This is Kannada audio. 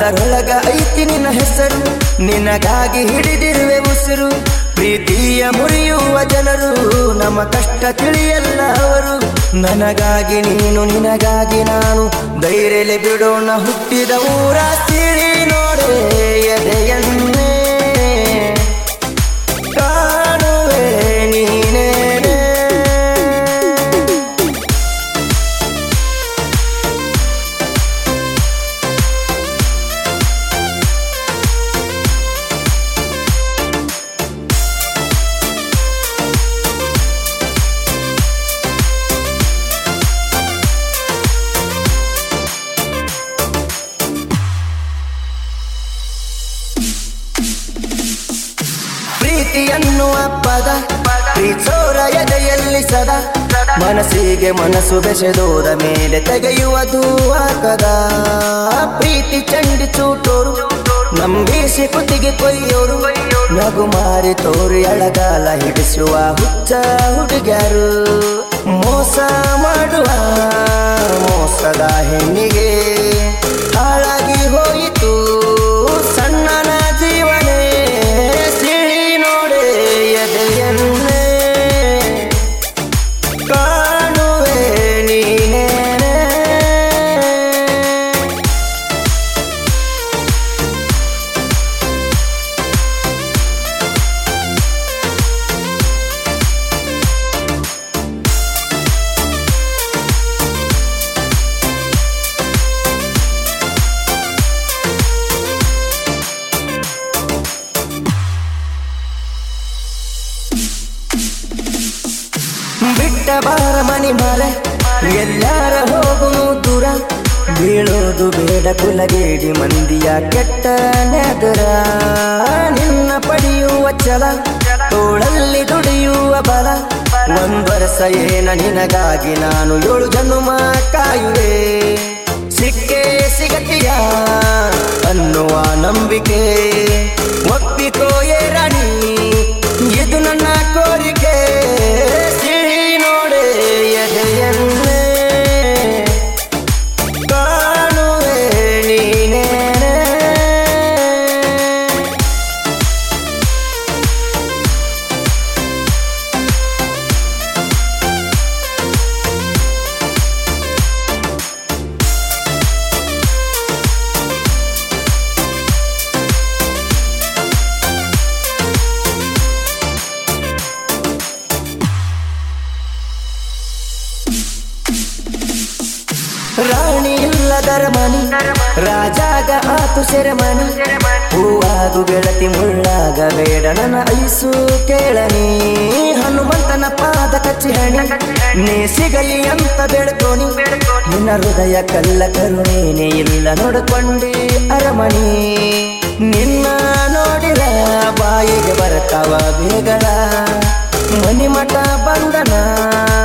ಅದರೊಳಗ ಐತಿ ನಿನ್ನ ಹೆಸರು ನಿನಗಾಗಿ ಹಿಡಿದಿರುವೆ ಉಸಿರು ಪ್ರೀತಿಯ ಮುರಿಯುವ ಜನರು ನಮ್ಮ ಕಷ್ಟ ತಿಳಿಯಲ್ಲ ಅವರು ನನಗಾಗಿ ನೀನು ನಿನಗಾಗಿ ನಾನು ಧೈರ್ಯಲೆ ಬಿಡೋಣ ಹುಟ್ಟಿದ ಊರ ಸಿರಿ ನೋಡೆ ಎದೆಯನ್ನೇ ಕಾಣುವೆ ನೀನೇನೆ ಪ್ರೀತಿ ಅನ್ನುವ ಪದ ಪ್ರೀತಿಸೋರ ಎದೆಯಲ್ಲಿ ಸದಾ ಮನಸ್ಸಿಗೆ ಮನಸ್ಸು ಬೆಸೆದೋದ ಮೇಲೆ ತೆಗೆಯುವುದು ಕದ ಪ್ರೀತಿ ಚಂಡಿ ಚೂಟೋರು ನಂಬೀಸಿ ಕುತ್ತಿಗೆ ಕೊಯ್ಯೋರು ನಗು ಮಾರಿ ತೋರಿ ಅಳಗಾಲ ಹಿಡಿಸುವ ಹುಚ್ಚ ಹುಡುಗರು ಮೋಸ ಮಾಡುವ ಮೋಸದ ಹೆಣ್ಣಿಗೆ ಹಾಳಾಗಿ ಹೋಯಿತು ಸಣ್ಣನ ಜೀವನೇ ಸಿಳಿ ನೋಡೆ ಎದೆಯನ್ನೇ ಕಾಣುವೆ ನೀನೇನೆ ಬಿಟ್ಟ ಬಾರ ಮನಿ ಮಾರ ಎಲ್ಲಾರ ಹೋಗುನು ದೂರ ಬೀಳೋದು ಬೇಡ ಕುಲಗೇಡಿ ಮಂದಿಯ ಕೆಟ್ಟ ನೆದರ ನಿನ್ನ ಪಡೆಯುವ ಛಲ ತೋಳಲ್ಲಿ ದುಡಿಯುವ ಬಲ ಒಂದ್ ವರ್ಷ ಏನ ನಿನಗಾಗಿ ನಾನು ಏಳು ಜನ್ಮ ಕಾಯುವೆ ಸಿಕ್ಕೇ ಸಿಗತಿಯ ಅನ್ನುವ ನಂಬಿಕೆ ಒಪ್ಪಿಕೋ ಏ ರಾಣಿ ಇದು ನನ್ನ ಕೋರಿಕೆ ಸಿಳಿ ನೋಡೆ ಎದೆಯನ್ನೇ ಕಾಣುವೆ ನೀನೇನೆ ರಾಣಿ ಇಲ್ಲದರ ಮನಿ ರಾಜಾಗ ಆತು ಸೆರೆಮನಿ ಹೂವಾಗು ಗೆಳತಿ ಮುಳ್ಳಾಗ ಬೇಡ ನನ್ನ ಐಸು ಕೇಳನಿ ಹನುಮಂತನ ಪಾದ ಕಚ್ಚಿ ಹಣಿ ನೀ ಸಿಗಲಿ ಅಂತ ಬೇಡ್ಕೋನಿ ನಿನ್ನ ಹೃದಯ ಕಲ್ಲ ಕರುಣೇನೆ ಇಲ್ಲ ನೋಡ್ಕೊಂಡಿ ಅರಮಣಿ ನಿನ್ನ ನೋಡಿದ ಬಾಯಿಗೆ ಬರ್ತಾವ ಬೇಗಳ ಮನಿ ಮಠ ಬಂದನ